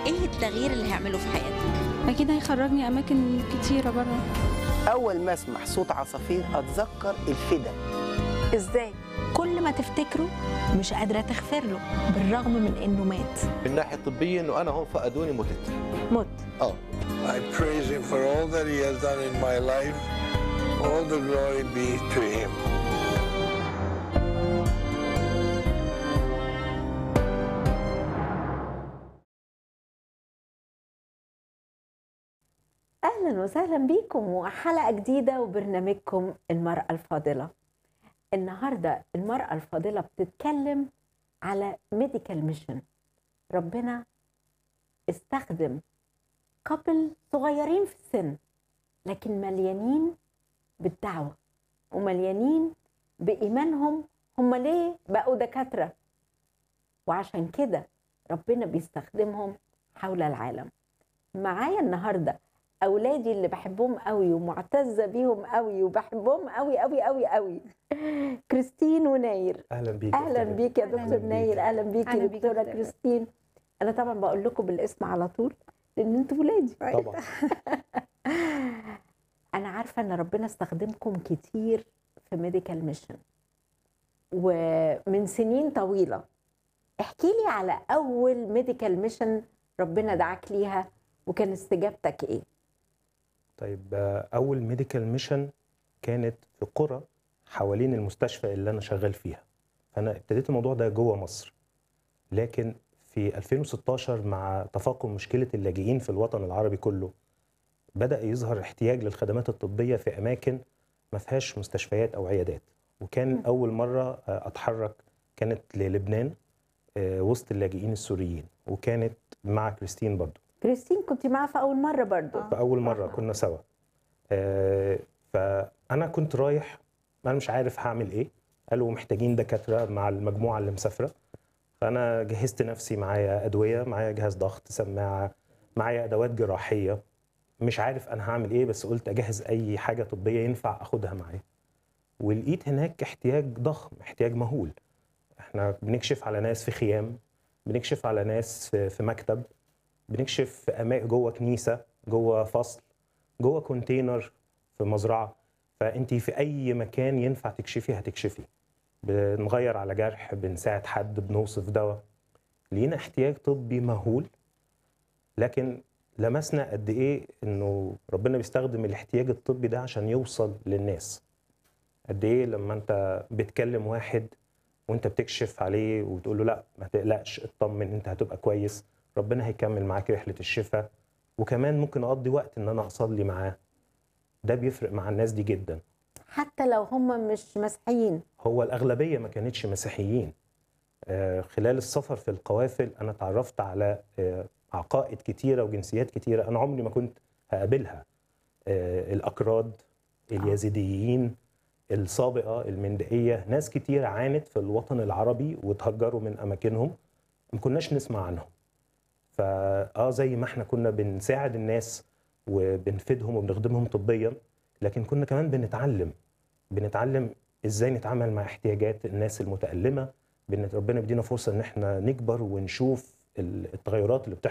ايه التغيير اللي هيعمله في حياتك اكيد هيخرجني اماكن كتيره بره اول ما اسمع صوت عصافير اتذكر الفدا ازاي كل ما تفتكره مش قادره تغفر له بالرغم من انه مات من الناحيه الطبيه انه انا هون فقدوني متت مت اه I praise him for all that he has done in my life. All the glory be to him. اهلا وسهلا بيكم وحلقه جديده وبرنامجكم المراه الفاضله النهارده المراه الفاضله بتتكلم على ميديكال ميشن ربنا استخدم كابل صغيرين في السن لكن مليانين بالدعوه ومليانين بايمانهم هم ليه بقوا دكاتره وعشان كده ربنا بيستخدمهم حول العالم معايا النهارده اولادي اللي بحبهم قوي ومعتزه بيهم قوي وبحبهم قوي قوي قوي قوي كريستين وناير اهلا بيك اهلا بيك يا دكتور بيك. ناير اهلا بيك أهلا يا بيك دكتوره دكتورة. كريستين انا طبعا بقول لكم بالاسم على طول لان انتوا ولادي طبعا انا عارفه ان ربنا استخدمكم كتير في ميديكال ميشن ومن سنين طويله احكي لي على اول ميديكال ميشن ربنا دعاك ليها وكان استجابتك ايه طيب آه، اول ميديكال ميشن كانت في قرى حوالين المستشفى اللي انا شغال فيها فانا ابتديت الموضوع ده جوه مصر لكن في 2016 مع تفاقم مشكله اللاجئين في الوطن العربي كله بدا يظهر احتياج للخدمات الطبيه في اماكن ما فيهاش مستشفيات او عيادات وكان اول مره آه، اتحرك كانت للبنان آه، وسط اللاجئين السوريين وكانت مع كريستين برضو كريستين كنت معاها في اول مره برضو في اول مره كنا سوا آه، فانا كنت رايح انا مش عارف هعمل ايه قالوا محتاجين دكاتره مع المجموعه اللي مسافره فانا جهزت نفسي معايا ادويه معايا جهاز ضغط سماعه معايا ادوات جراحيه مش عارف انا هعمل ايه بس قلت اجهز اي حاجه طبيه ينفع اخدها معايا ولقيت هناك احتياج ضخم احتياج مهول احنا بنكشف على ناس في خيام بنكشف على ناس في في مكتب بنكشف في أما- جوه كنيسه جوه فصل جوه كونتينر في مزرعه فانت في اي مكان ينفع تكشفي هتكشفي بنغير على جرح بنساعد حد بنوصف دواء لينا احتياج طبي مهول لكن لمسنا قد ايه انه ربنا بيستخدم الاحتياج الطبي ده عشان يوصل للناس قد ايه لما انت بتكلم واحد وانت بتكشف عليه وتقول له لا ما تقلقش اطمن انت هتبقى كويس ربنا هيكمل معاك رحله الشفاء وكمان ممكن اقضي وقت ان انا اصلي معاه ده بيفرق مع الناس دي جدا حتى لو هم مش مسيحيين هو الاغلبيه ما كانتش مسيحيين آه، خلال السفر في القوافل انا اتعرفت على آه، عقائد كتيره وجنسيات كتيره انا عمري ما كنت هقابلها آه، الاكراد اليزيديين السابقه المندئيه ناس كتير عانت في الوطن العربي وتهجروا من اماكنهم ما كناش نسمع عنهم فاه زي ما احنا كنا بنساعد الناس وبنفيدهم وبنخدمهم طبيا لكن كنا كمان بنتعلم بنتعلم ازاي نتعامل مع احتياجات الناس المتألمة بان ربنا بيدينا فرصة ان احنا نكبر ونشوف التغيرات اللي بتحصل